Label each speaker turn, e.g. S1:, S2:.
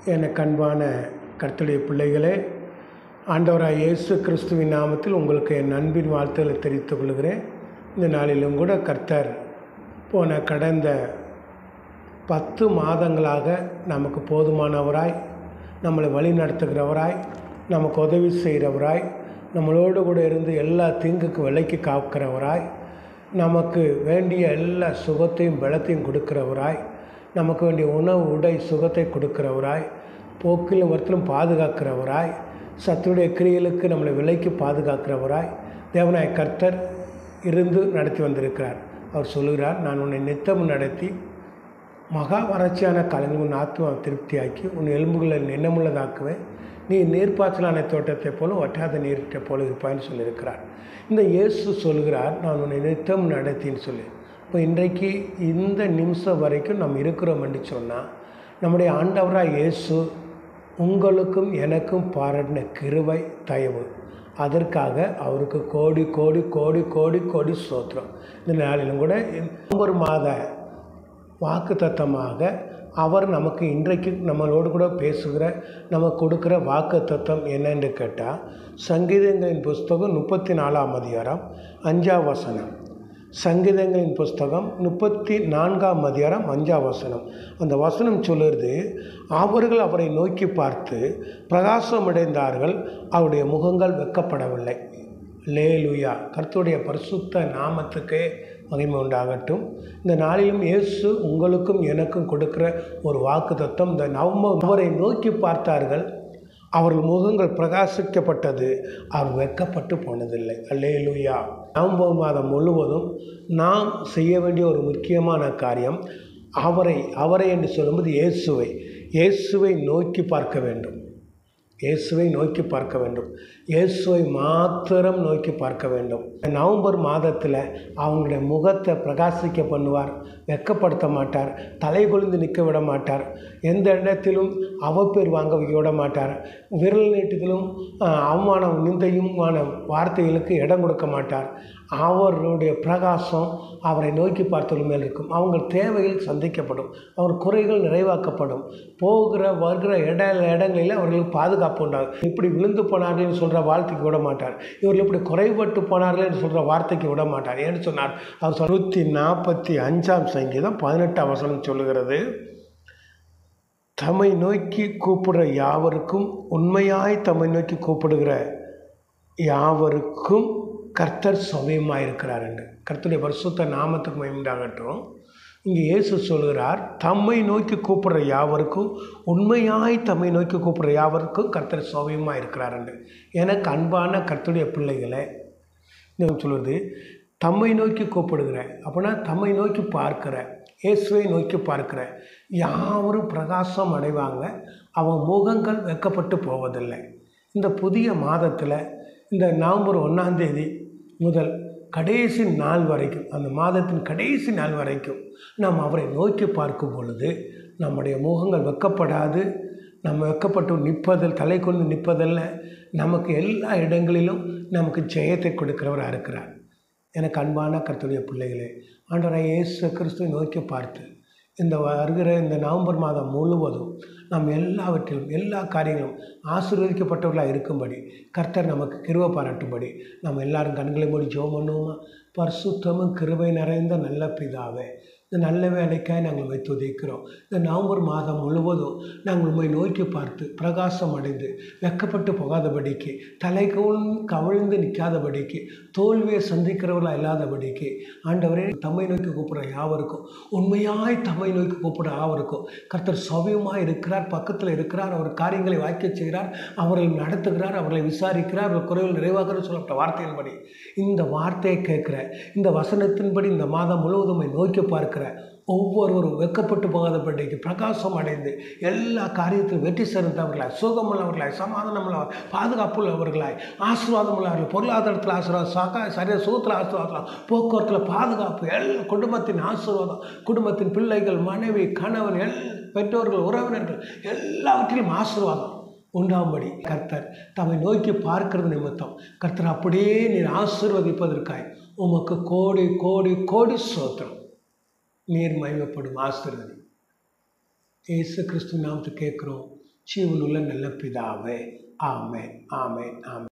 S1: எனக்கு அன்பான கர்த்தருடைய பிள்ளைகளே ஆண்டவராக இயேசு கிறிஸ்துவின் நாமத்தில் உங்களுக்கு என் அன்பின் வாழ்த்துக்களை தெரிவித்துக் கொள்கிறேன் இந்த நாளிலும் கூட கர்த்தர் போன கடந்த பத்து மாதங்களாக நமக்கு போதுமானவராய் நம்மளை வழி நடத்துகிறவராய் நமக்கு உதவி செய்கிறவராய் நம்மளோடு கூட இருந்து எல்லா தீங்குக்கு விலைக்கு காக்கிறவராய் நமக்கு வேண்டிய எல்லா சுகத்தையும் பலத்தையும் கொடுக்கிறவராய் நமக்கு வேண்டிய உணவு உடை சுகத்தை கொடுக்கிறவராய் போக்கிலும் வரத்திலும் பாதுகாக்கிறவராய் சத்துடைய கிரியலுக்கு நம்மளை விலைக்கு பாதுகாக்கிறவராய் தேவனாய் கர்த்தர் இருந்து நடத்தி வந்திருக்கிறார் அவர் சொல்லுகிறார் நான் உன்னை நித்தமும் நடத்தி மகா வறட்சியான காலங்கள் உன் ஆத்மா திருப்தியாக்கி உன் எலும்புகளை எண்ணமுள்ளதாக்குவேன் நீ நீர்ப்பாய்ச்சலான தோட்டத்தை போல வட்டாத நீர்கிட்ட போல இருப்பாய்ன்னு சொல்லியிருக்கிறார் இந்த இயேசு சொல்கிறார் நான் உன்னை நித்தம் நடத்தின்னு சொல்லி இப்போ இன்றைக்கு இந்த நிமிஷம் வரைக்கும் நம்ம இருக்கிறோம் என்று சொன்னால் நம்முடைய ஆண்டவராக இயேசு உங்களுக்கும் எனக்கும் பாராட்டின கிருவை தயவு அதற்காக அவருக்கு கோடி கோடி கோடி கோடி கோடி ஸ்தோத்திரம் இந்த நாளிலும் கூட ஒவ்வொரு மாத வாக்கு தத்தமாக அவர் நமக்கு இன்றைக்கு நம்மளோடு கூட பேசுகிற நமக்கு கொடுக்குற வாக்கு தத்தம் என்னன்னு கேட்டால் சங்கீதங்களின் புஸ்தகம் முப்பத்தி நாலாம் அதிகாரம் அஞ்சாம் வசனம் சங்கீதங்களின் புஸ்தகம் முப்பத்தி நான்காம் அதிகாரம் அஞ்சாம் வசனம் அந்த வசனம் சொல்லுறது அவர்கள் அவரை நோக்கி பார்த்து பிரகாசமடைந்தார்கள் அவருடைய முகங்கள் வெக்கப்படவில்லை லேலுயா கர்த்தருடைய பரிசுத்த நாமத்துக்கே மகிமை உண்டாகட்டும் இந்த நாளிலும் இயேசு உங்களுக்கும் எனக்கும் கொடுக்கிற ஒரு வாக்கு தத்துவம் இந்த நவம்பர் அவரை நோக்கி பார்த்தார்கள் அவர்கள் முகங்கள் பிரகாசிக்கப்பட்டது அவர் வெக்கப்பட்டு போனதில்லை அல்லேலுயா நவம்பர் மாதம் முழுவதும் நாம் செய்ய வேண்டிய ஒரு முக்கியமான காரியம் அவரை அவரை என்று சொல்லும்போது இயேசுவை இயேசுவை நோக்கி பார்க்க வேண்டும் இயேசுவை நோக்கி பார்க்க வேண்டும் இயேசுவை மாத்திரம் நோக்கி பார்க்க வேண்டும் நவம்பர் மாதத்தில் அவங்களுடைய முகத்தை பிரகாசிக்க பண்ணுவார் வெக்கப்படுத்த மாட்டார் தலை கொழுந்து நிற்க விட மாட்டார் எந்த இடத்திலும் அவப்பேர் வாங்க விட மாட்டார் விரல் நீட்டத்திலும் அவமானம் நிந்தையுமான வார்த்தைகளுக்கு இடம் கொடுக்க மாட்டார் அவருடைய பிரகாசம் அவரை நோக்கி பார்த்தவர்கள் மேல் இருக்கும் அவங்க தேவைகள் சந்திக்கப்படும் அவர் குறைகள் நிறைவாக்கப்படும் போகிற வருகிற இட இடங்களில் அவர்களுக்கு பாதுகாப்பு உண்டாகும் இப்படி விழுந்து போனார்கள்னு சொல்கிற வார்த்தைக்கு விட மாட்டார் இவர்கள் இப்படி குறைபட்டு போனார்கள் என்று சொல்கிற வார்த்தைக்கு விட மாட்டார் ஏன்னு சொன்னார் அவர் நூற்றி நாற்பத்தி அஞ்சாம் சங்கீதம் பதினெட்டாம் வசனம் சொல்லுகிறது தம்மை நோக்கி கூப்பிடுற யாவருக்கும் உண்மையாய் தம்மை நோக்கி கூப்பிடுகிற யாவருக்கும் கர்த்தர் சமயமாக இருக்கிறார் என்று கர்த்தருடைய பரிசுத்த நாமத்துக்கு மயமுண்டாகட்டும் இங்கே இயேசு சொல்கிறார் தம்மை நோக்கி கூப்பிடுற யாவருக்கும் உண்மையாய் தம்மை நோக்கி கூப்பிடுற யாவருக்கும் கர்த்தர் சௌவியமாக இருக்கிறார் என்று எனக்கு அன்பான கர்த்தருடைய பிள்ளைகளை சொல்வது தம்மை நோக்கி கூப்பிடுகிற அப்படின்னா தம்மை நோக்கி பார்க்கிற இயேசுவை நோக்கி பார்க்கிற யாவரும் பிரகாசம் அடைவாங்க அவன் முகங்கள் வெக்கப்பட்டு போவதில்லை இந்த புதிய மாதத்தில் இந்த நவம்பர் ஒன்றாந்தேதி முதல் கடைசி நாள் வரைக்கும் அந்த மாதத்தின் கடைசி நாள் வரைக்கும் நாம் அவரை நோக்கி பார்க்கும் பொழுது நம்முடைய முகங்கள் வெக்கப்படாது நம்ம வெக்கப்பட்டு நிற்பதில் தலை கொண்டு நிற்பதில்ல நமக்கு எல்லா இடங்களிலும் நமக்கு ஜெயத்தை கொடுக்கிறவராக இருக்கிறார் எனக்கு அன்பான கருத்துடைய பிள்ளைகளே ஆண்டவராக இயேசு கிறிஸ்துவை நோக்கி பார்த்து இந்த வருகிற இந்த நவம்பர் மாதம் முழுவதும் நாம் எல்லாவற்றிலும் எல்லா காரியங்களும் ஆசீர்வதிக்கப்பட்டவர்களாக இருக்கும்படி கர்த்தர் நமக்கு கிருவை பாராட்டும்படி நம்ம எல்லாரும் கண்களை மூடி ஜோம் பண்ணுவோமா பரிசுத்தமும் கிருவை நிறைந்த நல்ல பிதாவே இந்த நல்ல வேலைக்காய் நாங்கள் வைத்து உதைக்கிறோம் இந்த நவம்பர் மாதம் முழுவதும் நாங்கள் உண்மை நோக்கி பார்த்து பிரகாசம் அடைந்து வெக்கப்பட்டு போகாதபடிக்கு தலை கவிழ்ந்து கவிழ்ந்து நிற்காதபடிக்கு தோல்வியை சந்திக்கிறவர்களாக இல்லாதபடிக்கு ஆண்டவரே தம்மை நோக்கி கூப்பிட்ற யாவருக்கும் உண்மையாய் தம்மை நோக்கி கூப்பிட யாவருக்கும் கர்த்தர் சௌவியமாக இருக்கிறார் பக்கத்தில் இருக்கிறார் அவர் காரியங்களை வாய்க்க செய்கிறார் அவர்களை நடத்துகிறார் அவர்களை விசாரிக்கிறார் அவர் குறைவில் நிறைவாக சொல்லப்பட்ட வார்த்தையின்படி இந்த வார்த்தையை கேட்குற இந்த வசனத்தின்படி இந்த மாதம் முழுவதும் நோக்கி பார்க்கிற ஒவ்வொருவரும் வெக்கப்பட்டு போகாதபடிக்கு பிரகாசம் அடைந்து எல்லா காரியத்திலும் வெற்றி சிறந்தவர்களாய் சுகமுள்ளவர்களாய் சமாதானமுள்ளவர் பாதுகாப்புள்ளவர்களாய் ஆசீர்வாதம் உள்ளவர்கள் பொருளாதாரத்தில் ஆசீர்வாதம் சாக்கா சரிய சுகத்தில் ஆசீர்வாதம் போக்குவரத்தில் பாதுகாப்பு எல்லா குடும்பத்தின் ஆசீர்வாதம் குடும்பத்தின் பிள்ளைகள் மனைவி கணவன் எல் பெற்றோர்கள் உறவினர்கள் எல்லாவற்றிலும் ஆசீர்வாதம் உண்டாகும்படி கர்த்தர் தம்மை நோக்கி பார்க்கிறது நிமித்தம் கர்த்தர் அப்படியே நீர் ஆசீர்வதிப்பதற்காய் உமக்கு கோடி கோடி கோடி சோத்திரம் நீர் மகிமைப்படும் ஆசீர்வதி இயேசு கிறிஸ்து நாமத்தை கேட்குறோம் ஜீவனுள்ள நல்ல பிதாவே ஆமே ஆமே ஆமே